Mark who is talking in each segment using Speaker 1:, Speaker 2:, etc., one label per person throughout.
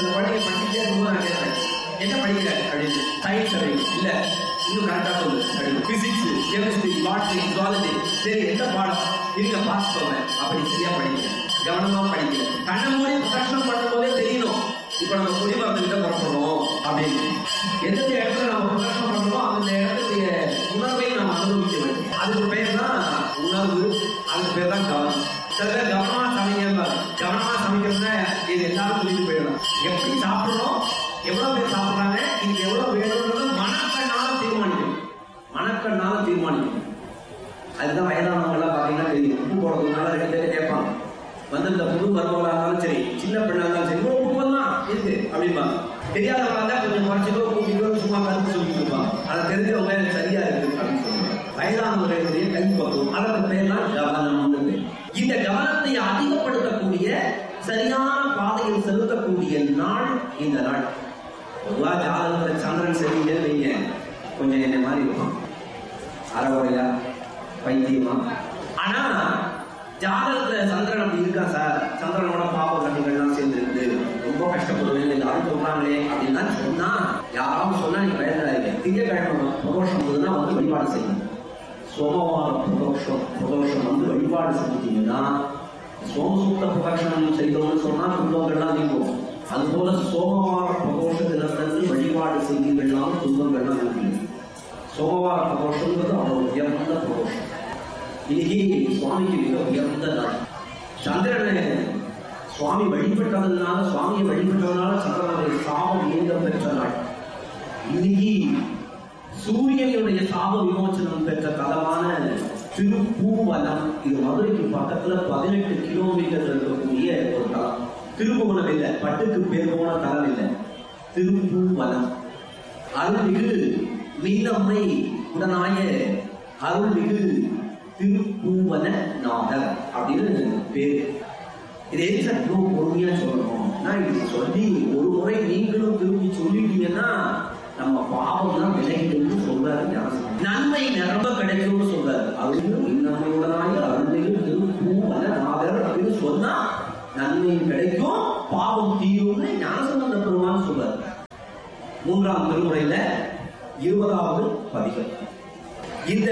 Speaker 1: சில குழந்தைங்க படிச்சுட்டே இருக்கும்போது நான் கேட்பேன் என்ன படிக்கிற அப்படின்னு சயின்ஸ் அப்படின்னு இல்ல இன்னும் கரெக்டா சொல்லு அப்படின்னு பிசிக்ஸ் கெமிஸ்ட்ரி பாட்னி ஜுவாலஜி சரி எந்த பாடம் இருங்க பார்த்து சொல்றேன் அப்படி சரியா படிக்கிறேன் கவனமா படிக்கிறேன் கண்ண மூடி பிரதர்ஷனம் பண்ணும்போதே தெரியணும் இப்ப நம்ம குடிமரத்துக்கிட்ட புறப்படுறோம் அப்படின்னு எந்தெந்த இடத்துல நம்ம பிரதர்ஷனம் பண்றோமோ அந்த இடத்துடைய உணர்வை நாம் அனுபவிக்க வேண்டும் அதுக்கு பேர் தான் உணர்வு அதுக்கு பேர் தான் கவனம் சில பேர் கவனமா சமைக்க கவனமா சமைக்கிறதுனா இது எல்லாரும் சொல்லிட்டு போயிடலாம் எப்படி சாப்பிடுறோம் எவ்வளவு பேர் சாப்பிடுறாங்க இது எவ்வளவு வேணும்ன்றது மனக்கண்ணால தீர்மானிக்கணும் மனக்கண்ணால தீர்மானிக்கணும் அதுதான் வயதானவங்க எல்லாம் பாத்தீங்கன்னா தெரியும் உப்பு போடுறதுனால ரெண்டு பேரும் கேட்பாங்க வந்து இந்த புது மருமகளா இருந்தாலும் சரி சின்ன பெண்ணா இருந்தாலும் சரி இவ்வளவு உப்பு தான் இருக்கு அப்படிம்பாங்க தெரியாதவங்க இருந்தா கொஞ்சம் குறைச்சிக்கோ கூட்டிக்கோ சும்மா கருத்து சொல்லிட்டு இருப்பாங்க அதை தெரிஞ்சவங்க எனக்கு சரியா இருக்கு அப்படின்னு சொல்லுவாங்க வயதானவர்களுடைய கை பக்குவம் அதற்கு பேர் தான் கவனம் வந்து இந்த கவனத்தை அதிகப்படுத்தக்கூடிய சரியான பாதையில் செலுத்தக்கூடிய நாள் இந்த நாள் பொதுவா ஜாதகத்துல சந்திரன் சரியில்லைன்னு வைங்க கொஞ்சம் என்ன மாதிரி இருக்கும் அறகுறையா பைத்தியமா ஆனா ஜாதகத்துல சந்திரன் அப்படி இருக்கா சார் சந்திரனோட பாப கண்ணிகள்லாம் சேர்ந்து இருக்கு ரொம்ப கஷ்டப்படுவேன் எல்லாரும் சொல்றாங்களே அப்படின்னு சொன்னா யாராவது சொன்னா நீங்க பயந்துடாதீங்க திங்கக்கிழமை பிரதோஷம் போதுன்னா வந்து வழிபாடு செய்யணும் சோமவார பிரதோஷம் பிரதோஷம் வந்து வழிபாடு செஞ்சிட்டீங்கன்னா சோமசூத்த பிரதட்சணம் செய்தோம்னு சொன்னா துன்பங்கள்லாம் நீங்கும் அதுபோல சோமவார பிரதோஷ தினத்தன்று வழிபாடு செய்தீர்கள்னாலும் துன்பங்கள்லாம் நீங்கும் சோமவார பிரதோஷங்கிறது அவ்வளவு உயர்ந்த பிரதோஷம் இன்னைக்கு சுவாமிக்கு மிக உயர்ந்த நாள் சந்திரனை சுவாமி வழிபட்டதுனால சுவாமியை வழிபட்டதுனால சந்திரனுடைய சாபம் நீங்க பெற்ற நாள் இன்னைக்கு சூரியனுடைய சாப விமோசனம் பெற்ற தலமான திருப்பூவனம் இது மதுரைக்கு பக்கத்துல பதினெட்டு கிலோமீட்டர் இருக்கக்கூடிய ஒரு தலம் திருப்புவனம் இல்லை பட்டுக்கு பேர் போன தலம் இல்லை திருப்பூவனம் அருள்மிகு மீனம்மை உடனாய அருள்மிகு திருப்பூவன நாதர் அப்படின்னு பேரு இது எதுக்கு சார் இவ்வளவு பொறுமையா சொல்லணும் நான் இது சொல்லி ஒரு முறை நீங்களும் திருப்பி சொல்லிட்டீங்கன்னா நம்ம பாவம் தான் விலகிட்டு சொல்றாரு ஞானசம்பந்தர். நன்மை நிரம்ப கிடைக்கும்னு சொல்றாரு அவரும் இன்னமையுடனாய அருள்மிகு திருப்பூவன நாதர் அப்படின்னு சொன்னா நன்மை கிடைக்கும் பாவம் தீரும்னு ஞானசம்பந்த பெருமான் சொல்றாரு மூன்றாம் திருமுறையில இருபதாவது பதிகம் இந்த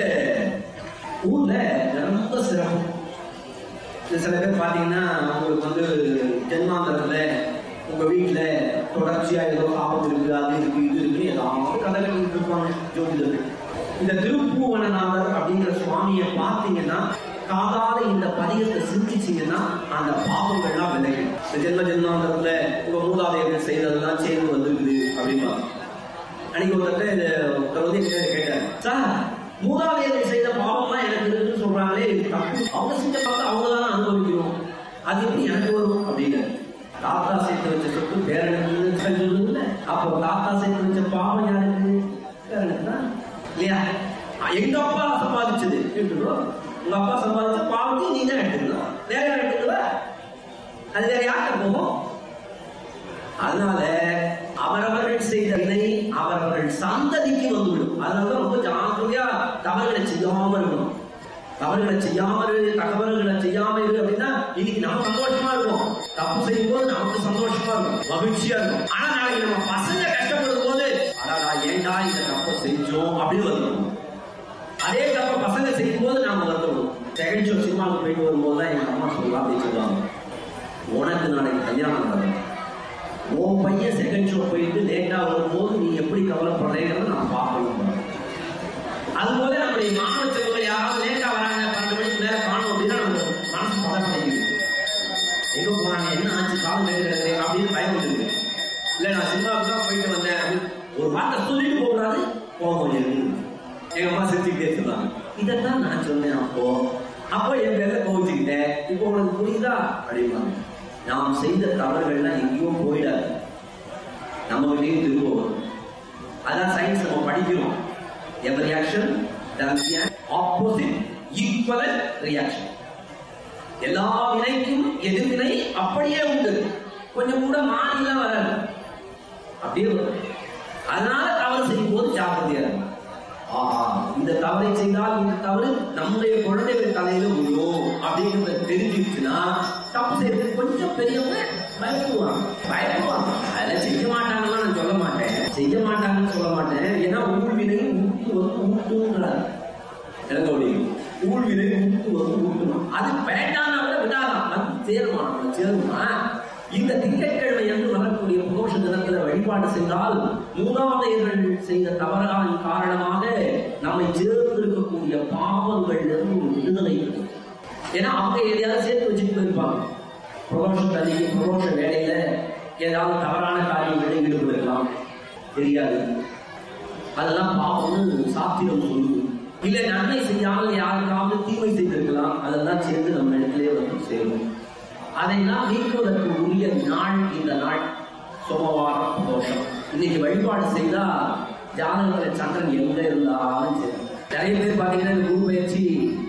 Speaker 1: ஊர்ல ரொம்ப சிரமம் இந்த சில பேர் பாத்தீங்கன்னா உங்களுக்கு வந்து ஜென்மாந்தரத்துல உங்க வீட்டுல தொடர்ச்சியா ஏதோ சாபம் இருக்கு அது இருக்கு இது இருக்கு ஏதாவது கதை கட்டிட்டு இருப்பாங்க ஜோதிடர்கள் இந்த திருப்பூவனநாதர் அப்படிங்கிற சுவாமியை பார்த்தீங்கன்னா காதால இந்த பதிகத்தை சிந்திச்சீங்கன்னா அந்த பாவங்கள்லாம் விலகும் இந்த ஜென்ம ஜென்மாந்தரத்துல உங்க மூதாதையர்கள் செய்ததெல்லாம் சேர்ந்து வந்திருக்குது அப்படிம்பாங்க அன்னைக்கு ஒருத்தர் இந்த ஒருத்தர் வந்து என்கிட்ட கேட்டார் சார் மூதாதையர்கள் செய்த பாவம்லாம் எனக்கு இருக்குன்னு சொல்றாங்களே இது தப்பு அவங்க செஞ்ச பார்த்து அவங்க தானே அனுபவிக்கணும் அது எப்படி எனக்கு வரும் அப்படின்னு தாத்தா சேர்த்து வச்ச சொத்து பேரனுக்கு சொல்லுதுல்ல அப்போ தாத்தா சேர்த்து வச்ச பாவம் யாருக்கு பேரனுக்கு தான் இல்லையா எங்க அப்பா சம்பாதிச்சது எடுத்துக்கணும் உங்க அப்பா சம்பாதிச்ச பாவத்தையும் நீ தான் எடுத்துக்கணும் வேற யார் எடுத்துக்கல அது வேற யார்கிட்ட போகும் அதனால அவரவர்கள் செய்த வினை அவரவர்கள் சந்ததிக்கு வந்துவிடும் அதனால ரொம்ப ஜாக்கிரதையா தவறுகளை செய்யாம இருக்கணும் தவறுகளை செய்யாம இரு தகவல்களை செய்யாம இரு அப்படின்னா இன்னைக்கு நம்ம சந்தோஷமா இருக்கும் தப்பு செய்யும் போது நமக்கு சந்தோஷமா இருக்கும் மகிழ்ச்சியா இருக்கும் ஆனா நாளைக்கு நம்ம பசங்க கஷ்டப்படும் போது அடாடா ஏன்டா இந்த தப்பை செஞ்சோம் அப்படின்னு வருவோம் அதே தப்ப பசங்க செய்யும் போது நாம வருத்தப்படும் செகண்ட் ஷோ சினிமாவுக்கு போயிட்டு வரும்போது தான் எங்க அம்மா சொல்லுவா அப்படின்னு சொல்லுவாங்க உனக்கு நாளைக்கு கல்யாணம் நடக்கும் உன் பையன் செகண்ட் ஷோ போயிட்டு லேட்டா வரும்போது நீ எப்படி கவலைப்படுறேங்கிறத நான் பார்க்கணும் அதுபோல நம்முடைய மாணவ செல்வங்கள் யாராவது லேட்டா வராங்க பன்னெண்டு மணிக்கு மேல காணும் அப்படின்னா நம்ம மனசு பதப்படைக்குது எங்க போனாங்க என்ன ஆச்சு காலம் கேட்கிறது அப்படின்னு பயம் வந்துருக்கு இல்ல நான் சினிமாவுக்கு தான் போயிட்டு வந்தேன் அப்படின்னு ஒரு வார்த்தை சொல்லிட்டு போகக்கூடாது போக முடியாது எங்க அம்மா சிரிச்சுக்கிட்டே சொன்னாங்க இதைத்தான் நான் சொன்னேன் அப்போ அப்போ என் பேர்ல கோவிச்சுக்கிட்டேன் இப்போ உனக்கு புரியுதா அப்படிம்பாங்க நாம் செய்த தவறுகள்லாம் எங்கேயும் போயிடாது நம்ம கிட்டேயும் திரும்ப வரும் அதான் சயின்ஸ் நம்ம படிக்கிறோம் every reaction opposite equal reaction எல்லா வினைக்கும் எதிர்வினை அப்படியே உண்டு கொஞ்சம் கூட மாறிலாம் வராது அப்படியே வரும் அதனால தவறு செய்யும் போது ஜாக்கிரதையா இருக்கும் ஆஹா இந்த தவறை செய்தால் இந்த தவறு நம்முடைய குழந்தைகள் தலையில விழும் அப்படிங்கிறத தெரிஞ்சிருச்சுன்னா தப்பு செய்யறதுக்கு கொஞ்சம் பெரியவங்க பயப்படுவாங்க பயப்படுவாங்க அதெல்லாம் அது வேண்டாம்னா கூட விடாதான் வந்து சேருமா நம்மள சேருமா இந்த திங்கட்கிழமை என்று வரக்கூடிய பிரதோஷ தினத்துல வழிபாடு செய்தால் மூதாதையர்கள் செய்த தவறான காரணமாக நம்மை சேர்ந்திருக்கக்கூடிய பாவங்கள் விடுதலை கிடைக்கும். ஏன்னா அவங்க எதையாவது சேர்த்து வச்சுட்டு போயிருப்பாங்க பிரதோஷ தள்ளிக்கு பிரதோஷ வேலையில ஏதாவது தவறான காரியங்களில் ஈடுபடலாம் தெரியாது அதெல்லாம் பாவம்னு சாத்திரம் சொல்லுது இல்ல நன்மை செய்யாமல் யாருக்காவது தீமை செய்திருக்கலாம் அதெல்லாம் சேர்ந்து நம்ம இடத்திலே வந்து சேரும் அதையெல்லாம் நீக்குவதற்கு உரிய நாள் இந்த நாள் சோமவார தோஷம் இன்னைக்கு வழிபாடு செய்தா ஜாதகத்துல சந்திரன் எங்க இருந்தாலும் சரி நிறைய பேர் பாத்தீங்கன்னா இந்த குரு பயிற்சி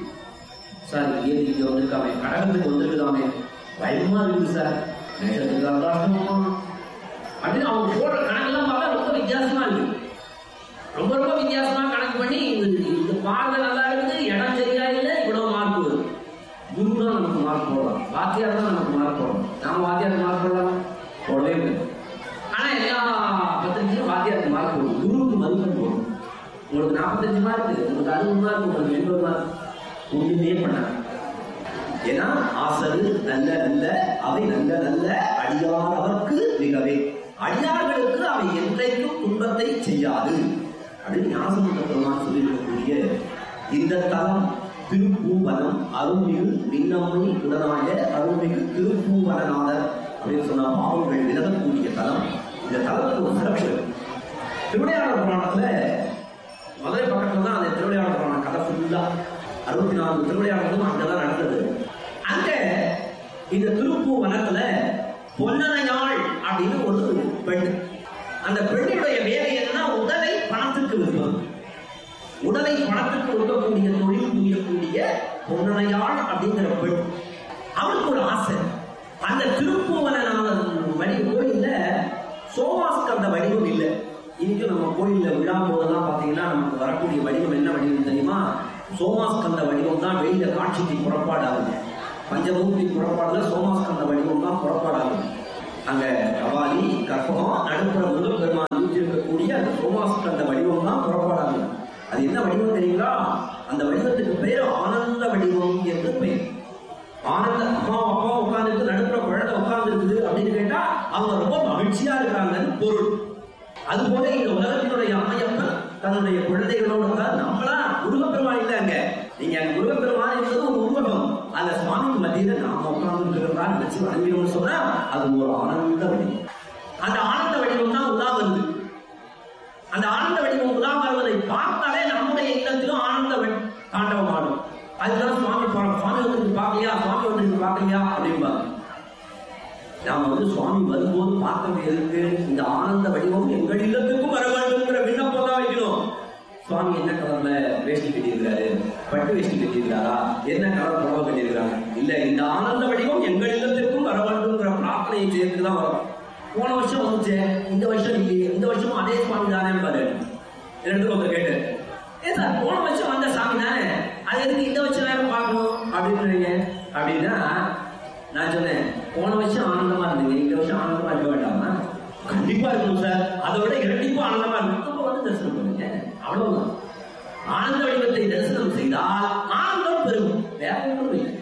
Speaker 1: சார் ஏது இங்க வந்திருக்காமே கடகத்துக்கு வந்திருக்காமே பயமா இருக்குது சார் மேஷத்துக்கு அல்லாட்டமா அப்படின்னு அவங்க போடுற கணக்கெல்லாம் பார்த்தா ரொம்ப வித்தியாசமா இருக்கு ரொம்ப ரொம்ப வித்தியாசமா கணக்கு பண்ணி இது இந்த பார்வை நல்லா இருக்குது இடம் சரியா இல்லை இவ்வளவு மார்க் வரும் குரு தான் நமக்கு மார்க் போடலாம் வாத்தியார் தான் நமக்கு மார்க் போடலாம் நாம வாத்தியார் மார்க் போடலாம் போடவே இல்லை ஆனா எல்லா பத்திரிக்கையும் வாத்தியாருக்கு மார்க் போடும் குருவுக்கு மதிப்பெண் போடும் உங்களுக்கு நாற்பத்தஞ்சு மார்க் உங்களுக்கு அறுபது மார்க் உங்களுக்கு எண்பது மார்க் ஒண்ணுமே பண்ணாங்க ஏன்னா ஆசரு நல்ல நல்ல அவை நல்ல நல்ல அடியார் அவர்க்கு மிகவே அடியார்களுக்கு அவை என்றைக்கும் துன்பத்தை செய்யாது அப்படின்னு ஞாசமுத்த பெருமான் சொல்லியிருக்கக்கூடிய இந்த தலம் திருப்பூவனம் அருள்மிகு விண்ணம்மை உடனாய அருள்மிகு திருப்பூவனநாதர் அப்படின்னு சொன்ன பாவங்கள் விலகக்கூடிய தலம் இந்த தலத்துக்கு ஒரு சிறப்பு இருக்கு. திருவிளையாடல் புராணத்துல மதுரை பக்கத்துல தான் அந்த திருவிளையாடல் புராணம் கதை ஃபுல்லா அறுபத்தி நான்கு திருவிளையாடலும் அங்கதான் நடந்தது அங்க இந்த திருப்பூ வனத்துல பொன்னனையாள் அப்படின்னு ஒரு பெண் அந்த பெண்ணுடைய வேலை என்னன்னா உடலை பணத்துக்கு விற்பது உடலை பணத்துக்கு விற்கக்கூடிய தொழில் புரியக்கூடிய பொன்னனையாள் அப்படிங்கிற பெண் அவளுக்கு ஒரு ஆசை அந்த திருப்பூவனான வடி கோயில்ல சோமாஸ்கந்த வடிவம் இல்லை இன்னைக்கு நம்ம கோயில்ல விழா போதெல்லாம் பாத்தீங்கன்னா நமக்கு வரக்கூடிய வடிவம் என்ன வடிவம் தெரியுமா சோமாஸ்கந்த வடிவம் தான் வெளியில காட்சிக்கு புறப்பாடு ஆகுது பஞ்சமூர்த்தி புறப்பாடுல சோமாஸ்கந்த வடிவம் தான் புறப்பாடு ஆகுது அங்க கபாலி கற்பகம் நடுப்புற முருகப்பெருமான் வீட்டிருக்கக்கூடிய அந்த சோமாஸ்கந்த வடிவம் தான் புறப்பாடு ஆகுது அது என்ன வடிவம் தெரியுங்களா அந்த வடிவத்துக்கு பேர் ஆனந்த வடிவம் என்று பெயர் ஆனந்த அம்மா அப்பா உட்கார்ந்துருக்கு நடுப்புற குழந்தை உட்கார்ந்துருக்குது அப்படின்னு கேட்டா அவங்க ரொம்ப மகிழ்ச்சியா இருக்காங்கன்னு பொருள் அதுபோல இந்த உலகத்தினுடைய அம்மையப்பன் தன்னுடைய குழந்தைகளோட அதாவது நம்மளா முருகப்பெருமான் இல்ல அங்க நீங்க அங்க முருகப்பெருமான் என்பது ஒரு உருவகம் அந்த சுவாமிக்கு மத்தியில நாம உட்கார்ந்து இருக்கிறதா நினைச்சு வணங்கிறோம்னு சொன்னா அது ஒரு ஆனந்த வடிவம் அந்த ஆனந்த வடிவம் தான் உலா வருது அந்த ஆனந்த வடிவம் உலா வருவதை பார்த்தாலே நம்முடைய இல்லத்திலும் ஆனந்த வெ- தாண்டவம் ஆடும் அதுதான் சுவாமி போறோம் சுவாமி வந்து பார்க்கலையா சுவாமி வந்து பார்க்கலையா அப்படிம்பாங்க நாம வந்து சுவாமி வரும்போது பார்க்கறது எதுக்கு இந்த ஆனந்த வடிவம் எங்கள் இல்லத்துக்கும் வர வேண்டும்ங்கிற விண்ணப்பம் தான் வைக்கணும் சுவாமி என்ன கலர்ல வேஷ்டி கட்டியிருக்கிறாரு பட்டு வேஷ்டி கட்டியிருக்காரா என்ன கலர் புடவை கட்டியிருக்கிறாங்க இல்ல இந்த ஆனந்த வடிவம் எங்கள் இல்லத்திற்கும் வர வேண்டும்ங்கிற பிரார்த்தனையை செய்யறதுக்கு தான் வரும் போன வருஷம் வந்துச்சு இந்த வருஷம் இல்லையே இந்த வருஷமும் அதே சுவாமி தானே பாரு எடுத்து ஒருத்தர் கேட்டு ஏ சார் போன வருஷம் வந்த சாமி தானே அது எதுக்கு இந்த வருஷம் நேரம் பார்க்கணும் அப்படின்றீங்க அப்படின்னா நான் சொன்னேன் போன வருஷம் ஆனந்தமா இருந்தீங்க இந்த வருஷம் ஆனந்தமா இருக்க வேண்டாமா கண்டிப்பா இருக்கணும் சார் அதை விட இரட்டிப்பா ஆனந்தமா இருக்கும் அப்ப வந்து தரிசனம் பண்ணுங்க அவ்வளவுதான் ஆனந்த வடிவத்தை தரிசனம் செய்தால் ஆனந்தம் பெருகும் வேற ஒன்றும் இல்லை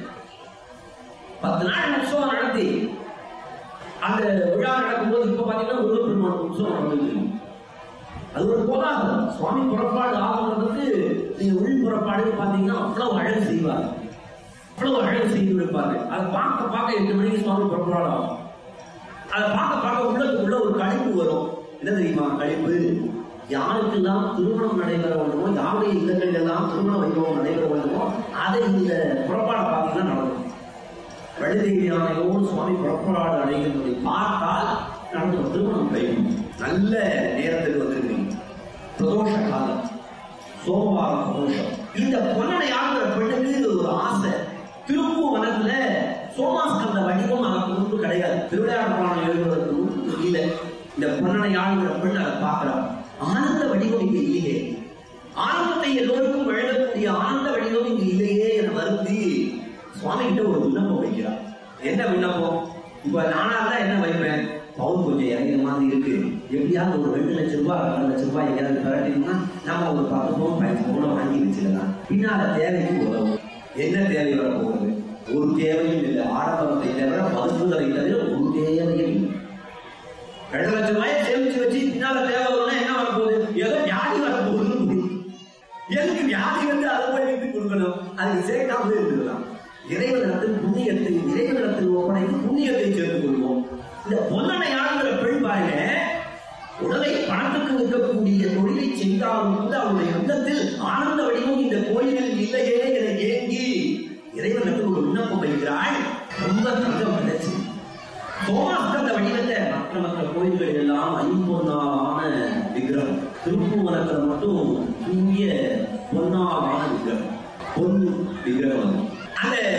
Speaker 1: பத்து நாள் உற்சவம் நடத்தி அந்த விழா நடக்கும்போது இப்ப பாத்தீங்கன்னா முருகப்பெருமான் உற்சவம் நடந்துருக்கு அது ஒரு கோலாகலம் சுவாமி புறப்பாடு ஆகுறதுக்கு நீங்க உள் புறப்பாடு பாத்தீங்கன்னா அவ்வளவு அழகு செய்வார் அவ்வளவு அழகு செய்து வைப்பாரு அதை பார்க்க பார்க்க எட்டு மணிக்கு சுவாமி புறப்பாடு ஆகும் அதை பார்க்க பார்க்க உள்ளத்துக்குள்ள ஒரு கழிப்பு வரும் என்ன தெரியுமா கழிப்பு யாருக்கெல்லாம் திருமணம் நடைபெற வேண்டுமோ யாருடைய இல்லங்களில் எல்லாம் திருமண வைபவம் நடைபெற வேண்டுமோ அதை இந்த புறப்பாடை பார்த்தீங்கன்னா நடக்கும் வழுதேவியானையோடு சுவாமி புறப்பாடு அடைகின்றதை பார்த்தால் நடக்கும் திருமணம் கையும் நல்ல நேரத்துக்கு வந்திருக்கீங்க பிரதோஷ காலம் சோமவாரம் பிரதோஷம் இந்த பொன்னனை ஆகிற பெண்ணுக்கு ஒரு ஆசை திருப்பூ வனத்துல சோமாஸ்கந்த வடிவம் அதற்கு முன்பு கிடையாது திருவிளையாடு புராணம் எழுதுவதற்கு முன்பு இல்லை இந்த பொன்னனை ஆளுகிற பெண் அதை பார்க்கிறார் ஆனந்த வடிவம் இங்க இல்லையே ஆனந்தத்தை எல்லோருக்கும் வழங்கக்கூடிய ஆனந்த வடிவம் இங்கு இல்லையே என வருந்தி சுவாமி கிட்ட ஒரு விண்ணப்பம் வைக்கிறார் என்ன விண்ணப்பம் இப்ப நானா தான் என்ன வைப்பேன் பவுன் கொஞ்சம் இறங்கிற மாதிரி இருக்கு எப்படியாவது ஒரு ரெண்டு லட்சம் ரூபாய் ரெண்டு லட்சம் ரூபாய் எங்கேயாவது பெறட்டினா நம்ம ஒரு பத்து பவுன் பதினஞ்சு பவுனை வாங்கி வச்சிடலாம் பின்னால தேவைக்கு உதவும் என்ன தேவை வர போகுது ஒரு தேவையும் இல்லை ஆடம்பரத்தை தவிர பதுக்குதலை தவிர ஒரு தேவையும் இல்லை ரெண்டு லட்சம் ரூபாய் சேமிச்சு வச்சு பின்னால தேவை வரும்னா என்ன வரப்போகுது ஏதோ வியாதி வரப்போகுதுன்னு புரியுது. எதுக்கு வியாதி வந்து அதை போய் விட்டு கொடுக்கணும் அதுக்கு சேர்க்காமலே இருந்துக்கலாம் இறைவனிடத்தில் புண்ணியத்தை இறைவனிடத்தில் ஒப்படைத்து புண்ணியத்தை சேர்த்துக் கொள்வோம் இந்த பொன்னனை ஆளுங்கிற பெண் பாருங்க உடலை பணத்துக்கு விற்கக்கூடிய தொழிலை செய்தாலும் கூட அவருடைய உள்ளத்தில் ஆனந்த வடிவம் இந்த கோயிலில் இல்லையே என ஏங்கி இறைவனுக்கு ஒரு விண்ணப்பம் வைக்கிறாள் ரொம்ப தங்கம் கிடைச்சு சோமாஸ்கந்த வடிவத்தை மற்ற மற்ற கோயில்கள் எல்லாம் ஐம்பொன்னாலான விக்கிரகம் திருப்பூவனத்தில் மட்டும் தூங்கிய பொன்னாலான விக்கிரகம் பொன் விக்கிரகம் அது. அந்த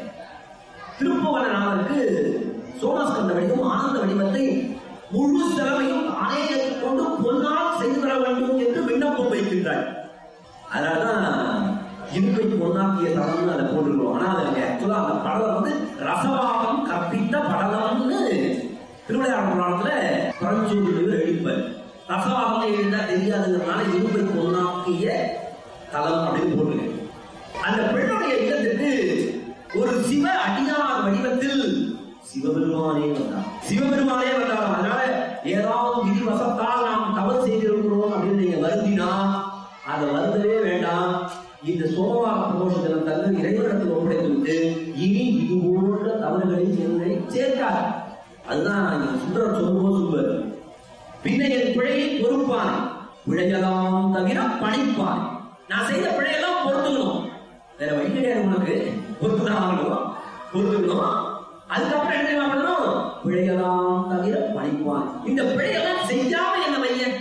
Speaker 1: திருப்புவனாருக்கு சோமஸ்கந்த வடிவம் ஆனந்த வடிவத்தை முழு செலவையும் தானே ஏற்றுக்கொண்டு பொன்னால் செய்து தர வேண்டும் என்று விண்ணப்பம் வைக்கின்றாள் அதனாலதான் இருப்பை பொன்னாக்கிய தளம்னு அதை போட்டிருக்கோம் ஆனா அதுல ஆக்சுவலா அந்த படலம் வந்து ரசவாதம் கற்பித்த படலம்னு திருவிளையாடல் புராணத்துல பரஞ்சோதியில் எழுதிப்பார் ரசவாதம் எழுந்தா தெரியாதுங்கிறதுனால இருப்பை பொன்னாக்கிய தலம் அப்படின்னு போட்டிருக்கேன் அந்த பெண்ணுடைய இல்லத்துக்கு ஒரு சிவ அடியார் வடிவத்தில் சிவபெருமானே வந்தார் சிவபெருமானே வந்தார் அதனால ஏதாவது விதிவசத்தால் நாம் தவறு செய்திருக்கிறோம் அப்படின்னு நீங்க வருந்தினா அதை வருந்தவே வேண்டாம் இந்த சோமவார பிரதோஷ தினம் தந்து இறைவனத்தில் ஒப்படைத்து விட்டு இனி இது போன்ற தவறுகளில் என்னை சேர்க்காது அதுதான் இங்க சுந்தரர் சொல்லும்போது சொல்லுவார் பின்ன என் பிழையை பொறுப்பான் பிழையெல்லாம் தவிர பணிப்பான் நான் செய்த பிழையெல்லாம் பொறுத்துக்கணும் வேற வழி கிடையாது உனக்கு பொறுத்துதான் ஆகணும் பொறுத்துக்கணும் அதுக்கப்புறம் என்ன தெரியுமா பண்ணணும் பிழையெல்லாம் தவிர பணிப்பான் இந்த பிழையெல்லாம் செய்யாம என்ன வையன்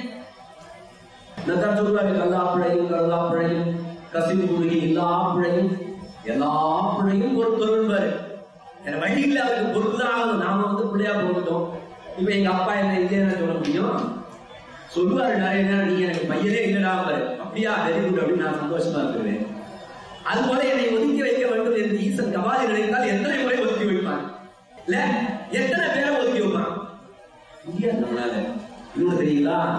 Speaker 1: நான் சொல்லுவாரு கல்லா பிழையும் கல்லா பிழையும் கசிவு குறுகி எல்லா பிழையும் எல்லா பிழையும் பொறுத்தொருள்வாரு எனக்கு வழி இல்லை அவருக்கு பொறுத்துதான் ஆகணும் நாம வந்து பிள்ளையா பொறுத்துட்டோம் இப்ப எங்க அப்பா என்ன இல்லைன்னு சொல்ல முடியும் சொல்லுவாரு நிறைய நேரம் நீ எனக்கு பையனே இல்லடா பாரு அப்படியா வெரி குட் அப்படின்னு நான் சந்தோஷமா இருக்கிறேன் அது போல என்னை ஒதுக்கி வைக்க வேண்டும் என்று ஈசன் கபாலி நினைத்தால் எத்தனை முறை ஒதுக்கி வைப்பான் இல்ல எத்தனை பேரை ஒதுக்கி வைப்பான் முடியாது நம்மளால இன்னொன்னு தெரியுங்களா